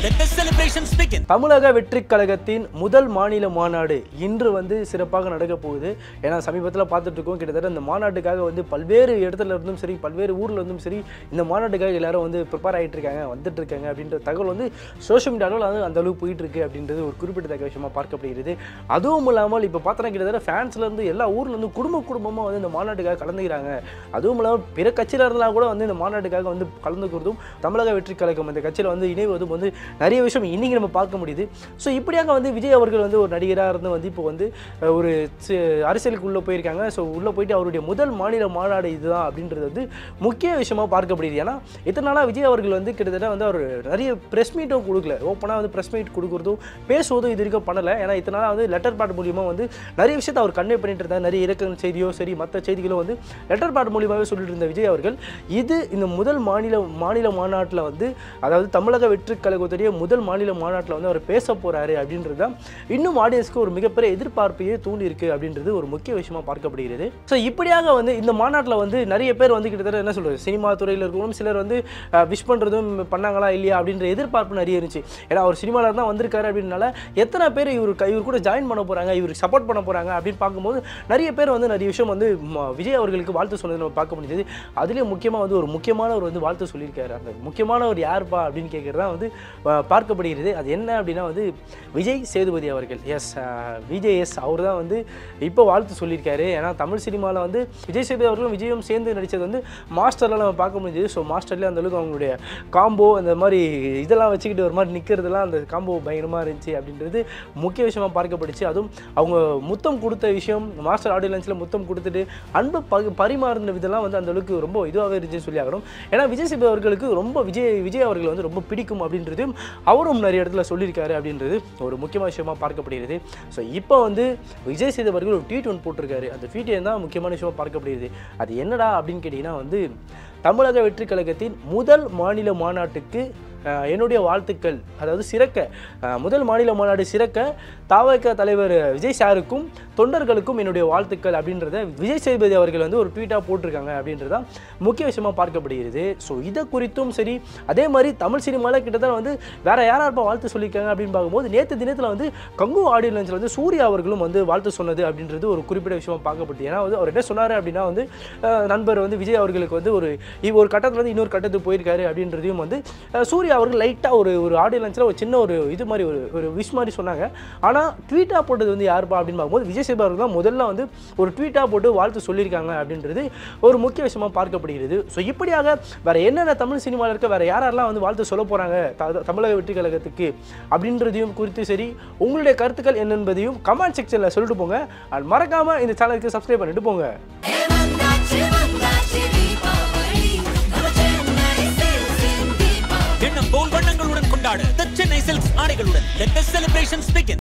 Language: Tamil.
Let the celebrations begin. தமிழக வெற்றிக் கழகத்தின் முதல் மாநில மாநாடு இன்று வந்து சிறப்பாக நடக்க போகுது ஏன்னா சமீபத்தில் பார்த்துட்டு இருக்கோம் கிட்டத்தட்ட இந்த மாநாட்டுக்காக வந்து பல்வேறு இடத்துல இருந்தும் சரி பல்வேறு ஊர்ல இருந்தும் சரி இந்த மாநாட்டுக்காக எல்லாரும் வந்து ப்ரிப்பேர் ஆகிட்டு இருக்காங்க வந்துட்டு இருக்காங்க அப்படின்ற தகவல் வந்து சோஷியல் மீடியாவில் வந்து அந்த அளவுக்கு போயிட்டு இருக்கு அப்படின்றது ஒரு குறிப்பிடத்தக்க விஷயமா பார்க்கப்படுகிறது அதுவும் இல்லாமல் இப்போ பார்த்தோன்னா கிட்டத்தட்ட ஃபேன்ஸ்ல இருந்து எல்லா ஊர்ல இருந்து குடும்ப குடும்பமாக வந்து இந்த மாநாட்டுக்காக கலந்துக்கிறாங்க அதுவும் இல்லாமல் பிற கட்சியில இருந்தால் கூட வந்து இந்த மாநாட்டுக்காக வந்து கலந்துக்கிறதும் தமிழக வெற்றி கழகம் இந்த கட்சியில் வந்து இணைவதும் வந்து நிறைய விஷயம் இன்னைக்கு நம்ம பார்க்க முடியுது ஸோ இப்படியாக வந்து விஜய் அவர்கள் வந்து ஒரு நடிகராக இருந்து வந்து இப்போ வந்து அஹ், ஒரு சி- அரசியலுக்கு உள்ளே போயிருக்காங்க ஸோ உள்ளே போயிட்டு அவருடைய முதல் மாநில மாநாடு இதுதான் அப்படின்றது வந்து முக்கிய விஷயமா பார்க்கப்படுது ஏன்னா இத்தனை நாளாக விஜய் அவர்கள் வந்து கிட்டத்தட்ட வந்து அவர் நிறைய ப்ரெஸ் மீட்டும் கொடுக்கல ஓப்பனாக வந்து ப்ரெஸ் மீட் கொடுக்குறதும் பேசுவதும் இது வரைக்கும் பண்ணலை ஏன்னா இத்தனை நாளாக வந்து லெட்டர் பேட் மூலியமாக வந்து நிறைய விஷயத்தை அவர் கன்வே பண்ணிட்டு இருந்தார் நிறைய இறக்க செய்தியோ சரி மற்ற செய்திகளோ வந்து லெட்டர் பேட் மூலியமாகவே சொல்லிட்டு இருந்த விஜய் அவர்கள் இது இந்த முதல் மாநில மாநில மாநாட்டில் வந்து அதாவது தமிழக வெற்றி கழகத்துடைய முதல் மாநில மாநாட்டில் வந்து அவர் பேச போறாரு அப்படின்றது தான் இன்னும் ஆடியன்ஸ்க்கு ஒரு மிகப்பெரிய எதிர்பார்ப்பையே தூண்டி இருக்கு அப்படின்றது ஒரு முக்கிய விஷயமா பார்க்கப்படுகிறது ஸோ இப்படியாக வந்து இந்த மாநாட்டில் வந்து நிறைய பேர் வந்து கிட்டத்தட்ட என்ன சொல்றது சினிமா துறையில் இருக்கணும் சிலர் வந்து விஷ் பண்ணுறதும் பண்ணாங்களா இல்லையா அப்படின்ற எதிர்பார்ப்பு நிறைய இருந்துச்சு ஏன்னா அவர் சினிமாவில் தான் வந்திருக்காரு அப்படின்னால எத்தனை பேர் இவர் க- இவர் கூட ஜாயின் பண்ண போறாங்க இவருக்கு சப்போர்ட் பண்ண போறாங்க அப்படின்னு பார்க்கும்போது நிறைய பேர் வந்து நிறைய விஷயம் வந்து ம- விஜய் அவர்களுக்கு வாழ்த்து சொன்னது நம்ம பார்க்க முடிஞ்சது அதுலேயும் முக்கியமாக வந்து ஒரு முக்கியமானவர் வந்து வாழ்த்து சொல்லியிருக்காரு அந்த முக்கியமானவர் யாருப்பா அப்படின்னு கேட்குறது தான் வந்து அஹ், பார்க்கப்படுகிறது அது என்ன அப்படின்னா வந்து விஜய் சேதுபதி அவர்கள் எஸ் விஜய் எஸ் அவர் தான் வந்து இப்போ வாழ்த்து சொல்லியிருக்காரு ஏன்னா தமிழ் சினிமாவில் வந்து விஜய் சேதுபதி அவர்களும் விஜயும் சேர்ந்து நடித்தது வந்து மாஸ்டர்லாம் நம்ம பார்க்க முடிஞ்சது ஸோ மாஸ்டர்லேயே அந்த அளவுக்கு அவங்களுடைய காம்போ அந்த மாதிரி இதெல்லாம் வச்சுக்கிட்டு ஒரு மாதிரி நிற்கிறதுலாம் அந்த காம்போ பயங்கரமாக இருந்துச்சு அப்படின்றது முக்கிய விஷயமா பார்க்கப்படுச்சு அதுவும் அவங்க முத்தம் கொடுத்த விஷயம் மாஸ்டர் ஆடியோ லஞ்சில் முத்தம் கொடுத்துட்டு அன்பு பகு பரிமாறின விதெல்லாம் வந்து அந்த அளவுக்கு ரொம்ப இதுவாகவே இருந்துச்சுன்னு சொல்லி ஆகணும் ஏன்னா விஜய் சேதுபதி அவர்களுக்கு ரொம்ப விஜய் விஜய் அவர்கள் வந்து ரொம்ப பிடிக்கும் அப்படின்றதையும் அவரும் நிறைய இடத்துல சொல்லியிருக்காரு அப்படின்றது ஒரு முக்கியமான விஷயமா பார்க்கப்படுகிறது ஸோ இப்போ வந்து விஜய் சேதுபதி அவர்கள் ஒரு ட்வீட் ஒன்று போட்டிருக்காரு அந்த ட்வீட் தான் முக்கியமான விஷயமா பார்க்கப்படுகிறது அது என்னடா அப்படின்னு கேட்டிங்கன்னா வந்து தமிழக வெற்றி கழகத்தின் முதல் மாநில மாநாட்டுக்கு அஹ், என்னுடைய வாழ்த்துக்கள் அதாவது சிறக்க அஹ், முதல் மாநில மாநாடு சிறக்க தாவக தலைவர் விஜய் சாருக்கும் தொண்டர்களுக்கும் என்னுடைய வாழ்த்துக்கள் அப்படின்றத விஜய் சேதுபதி அவர்கள் வந்து ஒரு ட்வீட்டாக போட்டிருக்காங்க அப்படின்றது தான் முக்கிய விஷயமா பார்க்கப்படுகிறது ஸோ இதை குறித்தும் சரி அதே மாதிரி தமிழ் சினிமாவில் கிட்டத்தட்ட வந்து வேற யார் யாருப்பா வாழ்த்து சொல்லியிருக்காங்க அப்படின்னு பார்க்கும்போது நேற்று தினத்தில் வந்து கங்கு ஆடியோ லஞ்சில் வந்து சூர்யா அவர்களும் வந்து வாழ்த்து சொன்னது அப்படின்றது ஒரு குறிப்பிட்ட விஷயமா பார்க்கப்பட்டு ஏன்னா வந்து அவர் என்ன சொன்னார் அப்படின்னா வந்து அஹ், நண்பர் வந்து விஜய் அவர்களுக்கு வந்து ஒரு இவ் ஒரு கட்டத்துல இருந்து இன்னொரு கட்டத்துக்கு போயிருக்காரு அப்படின்றதையும் வந்து அஹ், சூர்யா அவர்கள் லைட்டாக ஒரு ஒரு ஆடியோ லஞ்சில் ஒரு சின்ன ஒரு இது மாதிரி ஒரு ஒரு விஷ் மாதிரி சொன்னாங்க ஆனால் ட்வீட்டாக போட்டது வந்து யாருப்பா அப்படின்னு பார்க்கும்போது விஜய் சேதுபதி அவர்கள் தான் முதல்ல வந்து ஒரு ட்வீட்டாக போட்டு வாழ்த்து சொல்லியிருக்காங்க அப்படின்றது ஒரு முக்கிய விஷயமா பார்க்கப்படுகிறது ஸோ இப்படியாக வேற என்னென்ன தமிழ் சினிமாவில் இருக்க வேற யாரெல்லாம் வந்து வாழ்த்து சொல்ல போறாங்க த- தமிழக வெற்றி கழகத்துக்கு அப்படின்றதையும் குறித்து சரி உங்களுடைய கருத்துக்கள் என்ன என்பதையும் கமெண்ட் செக்ஷனில் சொல்லிட்டு போங்க அண்ட் மறக்காம இந்த சேனலுக்கு சப்ஸ்கிரைப் பண்ணிட்டு போங்க எண்ணம் போல் வண்ணங்களுடன் கொண்டாட The சென்னை சில்க்ஸ் ஆடைகளுடன் Let the celebrations begin.